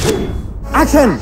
Action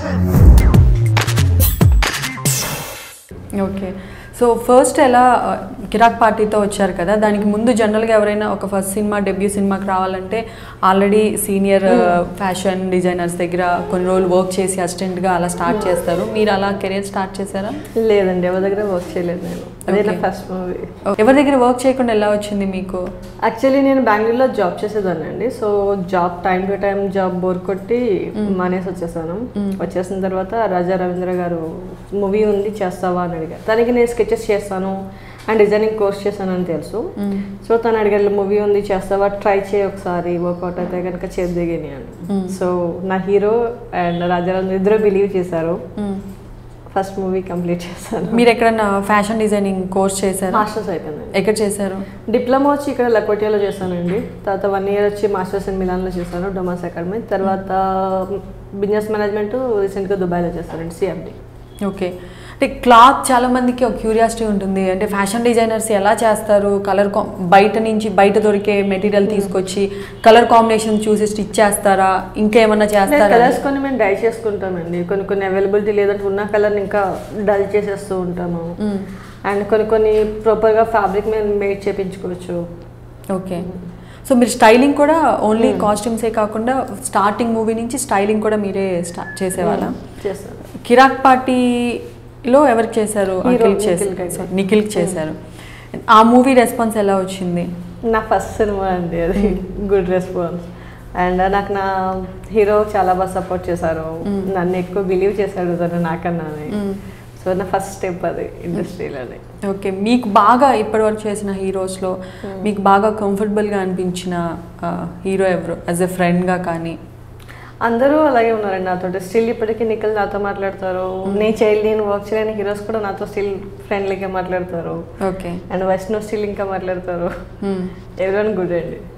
okay so first ఎలా ఆ, కిరాక్ పార్టీతో వచ్చారు కదా దానికి ముందు జనరల్గా ఎవరైనా ఒక ఫస్ట్ సినిమా డెబ్యూ సినిమాకి రావాలంటే ఆల్రెడీ సీనియర్ ఫ్యాషన్ డిజైనర్స్ దగ్గర కొన్ని రోజులు వర్క్ చేసి అసిస్టెంట్గా అలా స్టార్ట్ చేస్తారు మీరు అలా కెరీర్ స్టార్ట్ చేశారా లేదండి ఎవరి దగ్గర వర్క్ చేయలేదు నేను అదే నా Okay. ఫస్ట్ మూవీ ఎవరి దగ్గర వర్క్ చేయకుండా ఎలా వచ్చింది మీకు యాక్చువల్లీ నేను బెంగళూరులో జాబ్ చేసేదాన్ని అండి so job time to time job bore కొట్టి మానేసి వచ్చేసాను వచ్చేసిన తర్వాత రాజా రవీంద్ర గారు మూవీ ఉంది చేస్తావా అని అడిగారు తనకి నేను స్కెచెస్ చేస్తాను అండ్ డిజైనింగ్ కోర్స్ చేశానని తెలుసు సో తను అడిగారు మూవీ ఉంది చేస్తావా ట్రై చేయి ఒకసారి వర్కౌట్ అయితే కనుక చేద్దిగని అని సో నా హీరో అండ్ రాజా రవీంద్ర ఇద్దరు బిలీవ్ చేశారు ఫస్ట్ మూవీ కంప్లీట్ చేశాను మీరు ఎక్కడన్నా ఫ్యాషన్ డిజైనింగ్ కోర్స్ చేశారా మాస్టర్స్ అయిపోయిందండి ఎక్కడ చేశారు డిప్లొమా వచ్చి ఇక్కడ లకోటియాలో చేశానండి తర్వాత వన్ ఇయర్ వచ్చి మాస్టర్స్ ఇన్ మిలాన్లో చేశాను డొమాస్ అకాడమీ తర్వాత బిజినెస్ మేనేజ్మెంట్ రీసెంట్గా దుబాయ్లో చేశానండి సిఎండి ఓకే అంటే క్లాత్ చాలా మందికి ఒక క్యూరియాసిటీ ఉంటుంది అంటే ఫ్యాషన్ డిజైనర్స్ ఎలా చేస్తారు కలర్ బయట నుంచి బయట దొరికే మెటీరియల్ తీసుకొచ్చి కలర్ కాంబినేషన్ చూసి స్టిచ్ చేస్తారా ఇంకేమన్నా చేస్తారా కలర్స్ కొన్ని మేము డై చేసుకుంటామండి కొన్ని కొన్ని అవైలబిలిటీ లేదంటే ఉన్న కలర్ని ఇంకా డల్ చేసేస్తూ ఉంటాము అండ్ కొన్ని కొన్ని ప్రాపర్గా ఫ్యాబ్రిక్ మేము మేడ్ చేపించుకోవచ్చు ఓకే సో మీరు స్టైలింగ్ కూడా ఓన్లీ కాస్ట్యూమ్సే కాకుండా స్టార్టింగ్ మూవీ నుంచి స్టైలింగ్ కూడా మీరే స్టార్ట్ చేసేవాళ్ళ చేస్తాను కిరాక్ పార్టీలో ఎవరికి చేశారు Hero అఖిల్ నిఖిల్ చేశారు గారికి. Sorry, నిఖిల్కి చేశారు ఆ మూవీ రెస్పాన్స్ ఎలా వచ్చింది నా ఫస్ట్ సినిమా అండి అది గుడ్ రెస్పాన్స్ అండ్ నాకు నా హీరో చాలా బాగా సపోర్ట్ చేశారు నన్ను ఎక్కువ బిలీవ్ చేశాడు తను నాకన్నా సో నా ఫస్ట్ స్టెప్ అది ఇండస్ట్రీలోనే ఓకే మీకు బాగా ఇప్పటివరకు చేసిన హీరోస్లో మీకు బాగా కంఫర్టబుల్గా అనిపించిన హీరో ఎవరు యాజ్ ఎ ఫ్రెండ్గా కానీ అందరూ అలాగే ఉన్నారండి నాతో స్టిల్ ఇప్పటికీ నిఖిల్ నాతో మాట్లాడతారు నేను చేయలేని నేను వర్క్ చేయలేని హీరోస్ కూడా నాతో స్టిల్ ఫ్రెండ్లీగా మాట్లాడతారు ఓకే అండ్ వైష్ణవ్ స్టిల్ ఇంకా మాట్లాడతారు ఎవరి గుడ్ అండి